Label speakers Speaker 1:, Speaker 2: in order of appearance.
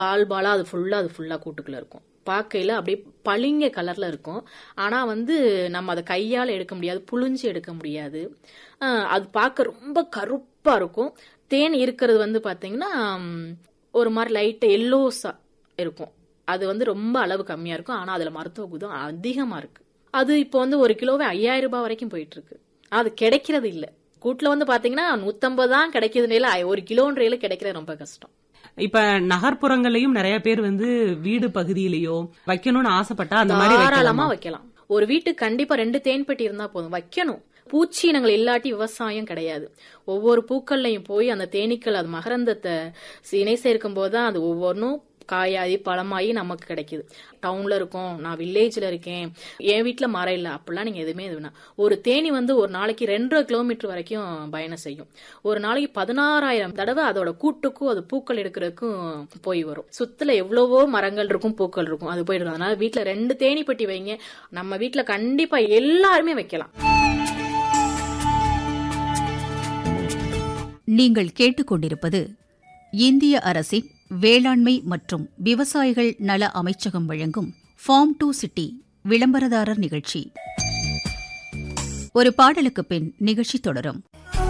Speaker 1: பால் பாலா அது ஃபுல்லா அது ஃபுல்லா கூட்டுக்குள்ள இருக்கும் பார்க்கையில அப்படியே பளிங்க கலர்ல இருக்கும் ஆனா வந்து நம்ம அதை கையால எடுக்க முடியாது புழிஞ்சு எடுக்க முடியாது அஹ் அது பார்க்க ரொம்ப கருப்பா இருக்கும் தேன் இருக்கிறது வந்து பாத்தீங்கன்னா ம், ஒரு மாதிரி லைட்டா எல்லோஸா இருக்கும் அது வந்து ரொம்ப அளவு கம்மியா இருக்கும் ஆனா அதுல மருத்துவ குணம் அதிகமா இருக்கு அது இப்போ வந்து ஒரு கிலோவே ஐயாயிரம் ரூபாய் வரைக்கும் போயிட்டு இருக்கு அது கிடைக்கிறது இல்ல கூட்டுல வந்து பாத்தீங்கன்னா நூத்தம்பது தான் கிடைக்குதுனால ஒரு கிலோன்றையில கிடைக்கிறது ரொம்ப கஷ்டம்
Speaker 2: இப்ப நகர்ப்புறங்கள்லயும் நிறைய பேர் வந்து வீடு பகுதியிலயோ வைக்கணும்னு ஆசைப்பட்டா அந்த மாதிரி
Speaker 1: தாராளமா
Speaker 2: வைக்கலாமா?
Speaker 1: வைக்கலாம் ஒரு வீட்டுக்கு கண்டிப்பா ரெண்டு தேன் பெட்டி இருந்தா போதும் வைக்கணும் பூச்சி இனங்கள் இல்லாட்டி விவசாயம் கிடையாது ஒவ்வொரு பூக்கள்லையும் போய் அந்த தேனீக்கள் அது மகரந்தத்தை இணை சேர்க்கும் போதுதான் அது ஒவ்வொன்றும் காயாகி பழமாகி நமக்கு கிடைக்குது டவுன்ல இருக்கோம் நான் வில்லேஜ்ல இருக்கேன் என் வீட்ல மரம் இல்லை அப்படிலாம் நீங்க எதுவுமே இது வேணாம் ஒரு தேனி வந்து ஒரு நாளைக்கு ரெண்டரை கிலோமீட்டர் வரைக்கும் பயணம் செய்யும் ஒரு நாளைக்கு பதினாறாயிரம் தடவை அதோட கூட்டுக்கும் அது பூக்கள் எடுக்கிறதுக்கும் போய் வரும் சுத்துல எவ்வளவோ மரங்கள் இருக்கும் பூக்கள் இருக்கும் அது போயிடும் அதனால வீட்ல ரெண்டு தேனி பெட்டி வைங்க நம்ம வீட்ல கண்டிப்பா எல்லாருமே வைக்கலாம்
Speaker 3: நீங்கள் கேட்டுக்கொண்டிருப்பது இந்திய அரசின் வேளாண்மை மற்றும் விவசாயிகள் நல அமைச்சகம் வழங்கும் ஃபார்ம் டு சிட்டி விளம்பரதாரர் நிகழ்ச்சி ஒரு பாடலுக்கு பின் நிகழ்ச்சி தொடரும்